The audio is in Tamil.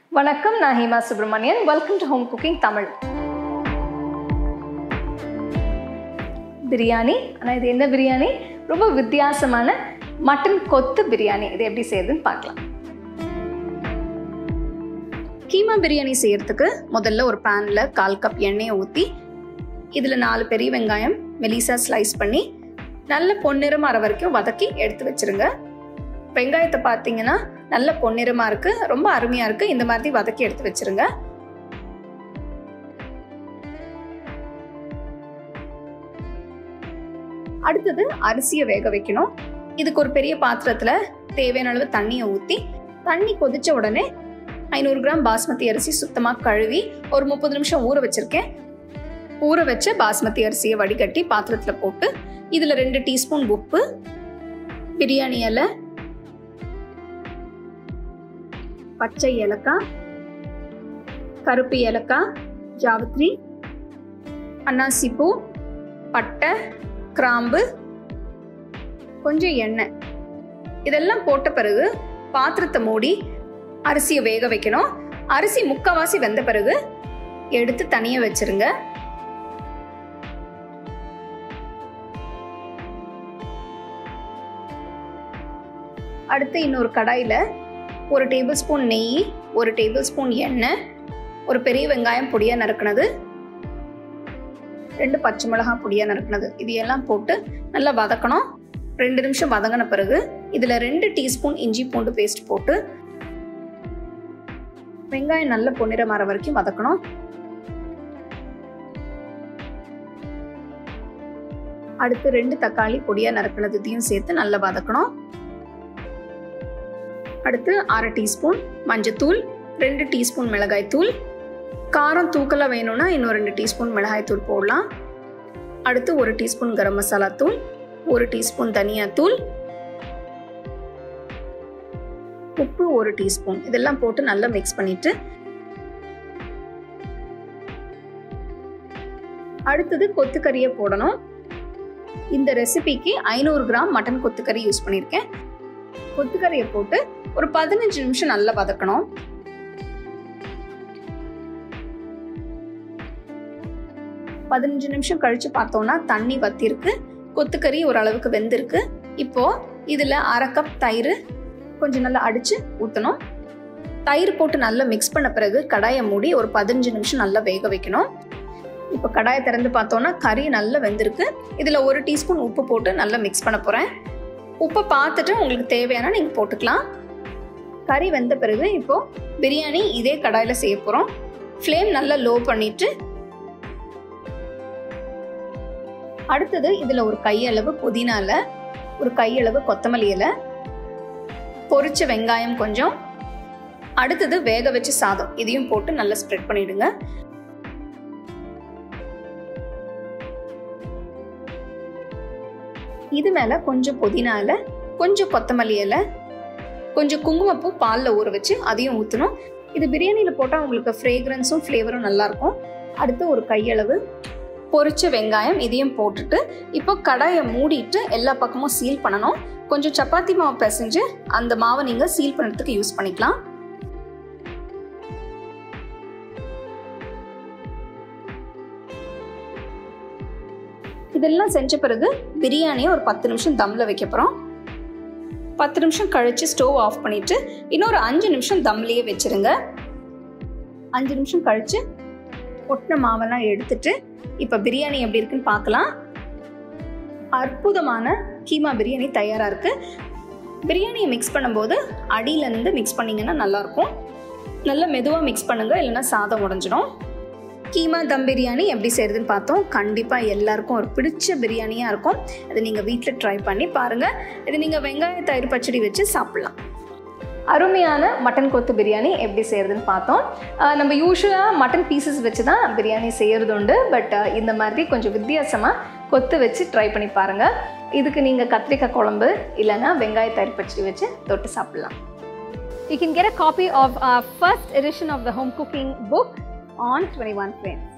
வணக்கம் நான் Hema Subramanian welcome to home cooking Tamil biryani ஆனால் இது என்ன பிரியாணி ரொம்ப வித்தியாசமான மட்டன் கொத்து பிரியாணி இது எப்படி செய்யறதுன்னு பார்க்கலாம் கீமா பிரியாணி செய்யறதுக்கு முதல்ல ஒரு பேனில் கால் கப் எண்ணெயை ஊற்றி இதில் நாலு பெரிய வெங்காயம் மெலிசா ஸ்லைஸ் பண்ணி நல்ல பொன்னிறம் வர வரைக்கும் வதக்கி எடுத்து வச்சிருங்க வெங்காயத்தை பார்த்தீங்கன்னா நல்ல பொன்னிறமாக இருக்குது ரொம்ப அருமையாக இருக்குது இந்த மாதிரி வதக்கி எடுத்து வச்சிருங்க அடுத்தது அரிசியை வேக வைக்கணும் இதுக்கு ஒரு பெரிய பாத்திரத்தில் தேவையான அளவு தண்ணியை ஊற்றி தண்ணி கொதிச்ச உடனே ஐநூறு கிராம் பாஸ்மதி அரிசி சுத்தமாக கழுவி ஒரு முப்பது நிமிஷம் ஊற வச்சிருக்கேன் ஊற வச்ச பாஸ்மதி அரிசியை வடிகட்டி பாத்திரத்தில் போட்டு இதில் ரெண்டு டீஸ்பூன் உப்பு பிரியாணி இலை பச்சை ஏலக்காய் கருப்பு ஏலக்காய் ஜாவத்ரி அன்னாசிப்பூ பட்டை கிராம்பு கொஞ்சம் எண்ணெய் இதெல்லாம் போட்ட பிறகு பாத்திரத்தை மூடி அரிசியை வேக வைக்கணும் அரிசி முக்காவாசி வெந்த பிறகு எடுத்து தனியாக வச்சிருங்க அடுத்து இன்னொரு கடாயில் ஒரு டேபிள் ஸ்பூன் நெய் ஒரு டேபிள் ஸ்பூன் எண்ணெய் ஒரு பெரிய வெங்காயம் பொடியாக நறுக்கினது ரெண்டு பச்சை மிளகாய் பொடியாக நறுக்கினது இது எல்லாம் போட்டு நல்லா வதக்கணும் ரெண்டு நிமிஷம் வதங்கின பிறகு இதில் ரெண்டு டீஸ்பூன் இஞ்சி பூண்டு பேஸ்ட் போட்டு வெங்காயம் நல்ல பொன்னிறம் வர வரைக்கும் வதக்கணும் அடுத்து ரெண்டு தக்காளி பொடியாக நறுக்கினது இதையும் சேர்த்து நல்லா வதக்கணும் அடுத்து அரை டீஸ்பூன் மஞ்சத்தூள் ரெண்டு டீஸ்பூன் மிளகாய்த்தூள் காரம் தூக்கலாக வேணும்னா இன்னும் ரெண்டு டீஸ்பூன் மிளகாய்த்தூள் போடலாம் அடுத்து ஒரு டீஸ்பூன் கரம் மசாலா தூள் ஒரு டீஸ்பூன் தனியாத்தூள் உப்பு ஒரு டீஸ்பூன் இதெல்லாம் போட்டு நல்லா மிக்ஸ் பண்ணிட்டு அடுத்தது கொத்துக்கறியை போடணும் இந்த ரெசிபிக்கு ஐநூறு கிராம் மட்டன் கொத்துக்கறி யூஸ் பண்ணியிருக்கேன் கொத்துக்கறியை போட்டு ஒரு பதினஞ்சு நிமிஷம் நல்லா வதக்கணும் பதினஞ்சு நிமிஷம் கழிச்சு பார்த்தோம்னா தண்ணி வத்திருக்கு கொத்துக்கறி ஓரளவுக்கு வெந்திருக்கு இப்போ இதுல அரை கப் தயிர் கொஞ்சம் நல்லா அடிச்சு ஊற்றணும் தயிர் போட்டு நல்லா மிக்ஸ் பண்ண பிறகு கடாயை மூடி ஒரு பதினஞ்சு நிமிஷம் நல்லா வேக வைக்கணும் இப்போ கடாயை திறந்து பார்த்தோம்னா கறி நல்லா வெந்திருக்கு இதில் ஒரு டீஸ்பூன் உப்பு போட்டு நல்லா மிக்ஸ் பண்ண போகிறேன் உப்பை பார்த்துட்டு உங்களுக்கு தேவையான நீங்கள் போட்டுக்கலாம் கறி வெந்த பிறகு இப்போ பிரியாணி இதே கடாயில் செய்ய போகிறோம் ஃப்ளேம் நல்லா லோ பண்ணிட்டு அடுத்தது இதில் ஒரு கையளவு புதினா இலை ஒரு கையளவு கொத்தமல்லி இலை பொரிச்ச வெங்காயம் கொஞ்சம் அடுத்தது வேக வச்ச சாதம் இதையும் போட்டு நல்லா ஸ்ப்ரெட் பண்ணிடுங்க இது மேலே கொஞ்சம் புதினா இலை கொஞ்சம் கொத்தமல்லி இலை கொஞ்சம் குங்குமப்பூ பாலில் ஊற வச்சு அதையும் ஊற்றணும் இது பிரியாணியில் போட்டால் உங்களுக்கு ஃப்ரேக்ரன்ஸும் ஃப்ளேவரும் நல்லாயிருக்கும் அடுத்து ஒரு கையளவு பொரிச்ச வெங்காயம் இதையும் போட்டுட்டு இப்போ கடாயை மூடிட்டு எல்லா பக்கமும் சீல் பண்ணணும் கொஞ்சம் சப்பாத்தி மாவு பிசைஞ்சு அந்த மாவை நீங்கள் சீல் பண்ணுறதுக்கு யூஸ் பண்ணிக்கலாம் இதெல்லாம் செஞ்ச பிறகு பிரியாணியை ஒரு பத்து நிமிஷம் தம்மில் வைக்க போகிறோம் பத்து நிமிஷம் கழித்து ஸ்டவ் ஆஃப் பண்ணிவிட்டு இன்னொரு அஞ்சு நிமிஷம் தம்லேயே வச்சுருங்க அஞ்சு நிமிஷம் கழித்து ஒட்டின மாவெல்லாம் எடுத்துட்டு இப்போ பிரியாணி எப்படி இருக்குன்னு பார்க்கலாம் அற்புதமான கீமா பிரியாணி தயாராக இருக்குது பிரியாணியை மிக்ஸ் பண்ணும்போது அடியிலேருந்து மிக்ஸ் பண்ணிங்கன்னா நல்லாயிருக்கும் நல்லா மெதுவாக மிக்ஸ் பண்ணுங்கள் இல்லைன்னா சாதம் உடஞ்சிடும் கீமா தம் பிரியாணி எப்படி செய்கிறதுன்னு பார்த்தோம் கண்டிப்பாக எல்லாருக்கும் ஒரு பிடிச்ச பிரியாணியாக இருக்கும் அதை நீங்கள் வீட்டில் ட்ரை பண்ணி பாருங்கள் இது நீங்கள் வெங்காய தயிர் பச்சடி வச்சு சாப்பிட்லாம் அருமையான மட்டன் கொத்து பிரியாணி எப்படி செய்கிறதுன்னு பார்த்தோம் நம்ம யூஸ்வலாக மட்டன் பீசஸ் வச்சு தான் பிரியாணி செய்கிறது உண்டு பட் இந்த மாதிரி கொஞ்சம் வித்தியாசமாக கொத்து வச்சு ட்ரை பண்ணி பாருங்கள் இதுக்கு நீங்கள் கத்திரிக்காய் குழம்பு இல்லைன்னா வெங்காய தயிர் பச்சடி வச்சு தொட்டு சாப்பிட்லாம் You can get a copy of our first edition of the home cooking book on 21 Frames.